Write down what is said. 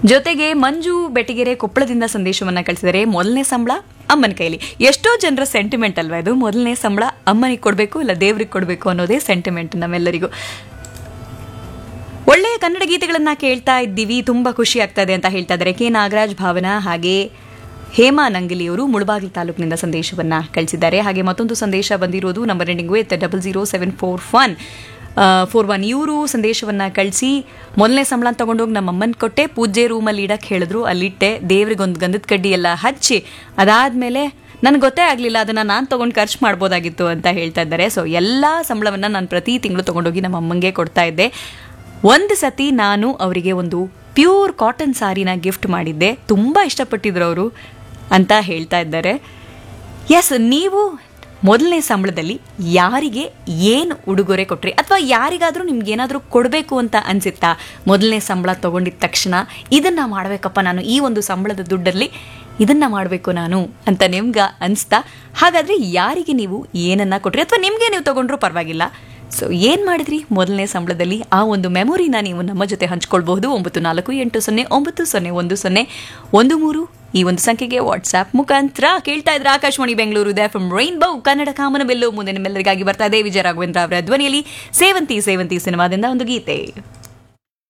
ಜೊತೆಗೆ ಮಂಜು ಬೆಟ್ಟಿಗೆರೆ ಕೊಪ್ಪಳದಿಂದ ಸಂದೇಶವನ್ನ ಕಳಿಸಿದರೆ ಮೊದಲನೇ ಸಂಬಳ ಅಮ್ಮನ ಕೈಲಿ ಎಷ್ಟೋ ಜನರ ಸೆಂಟಿಮೆಂಟ್ ಅಲ್ವಾ ಇದು ಮೊದಲನೇ ಸಂಬಳ ಅಮ್ಮನಿಗೆ ಕೊಡಬೇಕು ಇಲ್ಲ ದೇವ್ರಿಗೆ ಕೊಡಬೇಕು ಅನ್ನೋದೇ ಸೆಂಟಿಮೆಂಟ್ ನಮ್ಮೆಲ್ಲರಿಗೂ ಒಳ್ಳೆಯ ಕನ್ನಡ ಗೀತೆಗಳನ್ನ ಕೇಳ್ತಾ ಇದ್ದೀವಿ ತುಂಬಾ ಖುಷಿ ಆಗ್ತಾ ಇದೆ ಅಂತ ಹೇಳ್ತಾ ಇದ್ದಾರೆ ಕೆ ನಾಗರಾಜ್ ಭಾವನಾ ಹಾಗೆ ಹೇಮಾ ನಂಗಲಿಯವರು ಮುಳಬಾಗಿಲು ತಾಲೂಕಿನಿಂದ ಸಂದೇಶವನ್ನ ಕಳಿಸಿದ್ದಾರೆ ಹಾಗೆ ಮತ್ತೊಂದು ಸಂದೇಶ ಬಂದಿರೋದು number ending with double zero seven four one four one ಇವರು ಸಂದೇಶವನ್ನ ಕಳಿಸಿ ಮೊದಲನೇ ಸಂಬಳ ತಗೊಂಡೋಗಿ ನಮ್ಮ ಅಮ್ಮನ ಕೊಟ್ಟೆ ಪೂಜೆ ರೂಮಲ್ಲಿ ಇಡಕ್ಕೆ ಹೇಳಿದ್ರು ಅಲ್ಲಿಟ್ಟೆ ದೇವ್ರಿಗೊಂದು ಗಂಧದ ಕಡ್ಡಿ ಎಲ್ಲ ಹಚ್ಚಿ ಅದಾದ್ಮೇಲೆ ನನಗೆ ಗೊತ್ತೇ ಆಗಲಿಲ್ಲ ಅದನ್ನ ನಾನು ತಗೊಂಡು ಖರ್ಚು ಮಾಡ್ಬೋದಾಗಿತ್ತು ಅಂತ ಹೇಳ್ತಾ ಇದ್ದಾರೆ ಸೊ ಎಲ್ಲ ಸಂಬಳವನ್ನ ನಾನು ಪ್ರತಿ ತಿಂಗಳು ತಗೊಂಡೋಗಿ ನಮ್ಮ ಅಮ್ಮಂಗೆ ಕೊಡ್ತಾ ಇದ್ದೆ ಒಂದು ಸತಿ ನಾನು ಅವರಿಗೆ ಒಂದು ಪ್ಯೂರ್ ಕಾಟನ್ ಸಾರಿನ ಗಿಫ್ಟ್ ಮಾಡಿದ್ದೆ ತುಂಬ ಇಷ್ಟಪಟ್ಟಿದ್ರು ಅವರು ಅಂತ ಹೇಳ್ತಾ ಇದ್ದಾರೆ ಎಸ್ ನೀವು ಮೊದಲನೇ ಸಂಬಳದಲ್ಲಿ ಯಾರಿಗೆ ಏನು ಉಡುಗೊರೆ ಕೊಟ್ರಿ ಅಥವಾ ಯಾರಿಗಾದರೂ ನಿಮ್ಗೆ ಏನಾದರೂ ಕೊಡಬೇಕು ಅಂತ ಅನ್ಸಿತ್ತಾ ಮೊದಲನೇ ಸಂಬಳ ತಗೊಂಡಿದ ತಕ್ಷಣ ಇದನ್ನ ಮಾಡಬೇಕಪ್ಪ ನಾನು ಈ ಒಂದು ಸಂಬಳದ ದುಡ್ಡಲ್ಲಿ ಇದನ್ನ ಮಾಡಬೇಕು ನಾನು ಅಂತ ನಿಮ್ಗೆ ಅನಿಸ್ತಾ ಹಾಗಾದ್ರೆ ಯಾರಿಗೆ ನೀವು ಏನನ್ನ ಕೊಟ್ರಿ ಅಥವಾ ನಿಮಗೆ ನೀವು ತಗೊಂಡ್ರೂ ಪರವಾಗಿಲ್ಲ ಸೊ ಏನು ಮಾಡಿದ್ರಿ ಮೊದಲನೇ ಸಂಬಳದಲ್ಲಿ ಆ ಒಂದು ಮೆಮೊರಿನ ನೀವು ನಮ್ಮ ಜೊತೆ ಹಂಚ್ಕೊಳ್ಬಹುದು ಒಂಬತ್ತು ನಾಲ್ಕು ಎಂಟು ಸೊನ್ನೆ ಒಂಬತ್ತು ಸೊನ್ನೆ ಒಂದು ಸೊನ್ನೆ ಒಂದು ಮೂರು ಈ ಒಂದು ಸಂಖ್ಯೆಗೆ ವಾಟ್ಸ್ಆಪ್ ಮುಖಾಂತರ ಕೇಳ್ತಾ ಇದ್ರೆ ಆಕಾಶವಾಣಿ ಬೆಂಗಳೂರು ಇದೆ ಫ್ರಮ್ ರೈನ್ಬೋ ಕನ್ನಡ ಕಾಮನ ಬೆಲ್ಲು ಮುಂದೆ ನಿಮ್ಮೆಲ್ಲರಿಗಾಗಿ ಬರ್ತಾ ಇದೆ ವಿಜಯ ರಾಘವೇಂದ್ರ ಅವರ ಧ್ವನಿಯಲ್ಲಿ ಸೇವಂತಿ ಸೇವಂತಿ ಸಿನಿಮಾದಿಂದ ಒಂದು ಗೀತೆ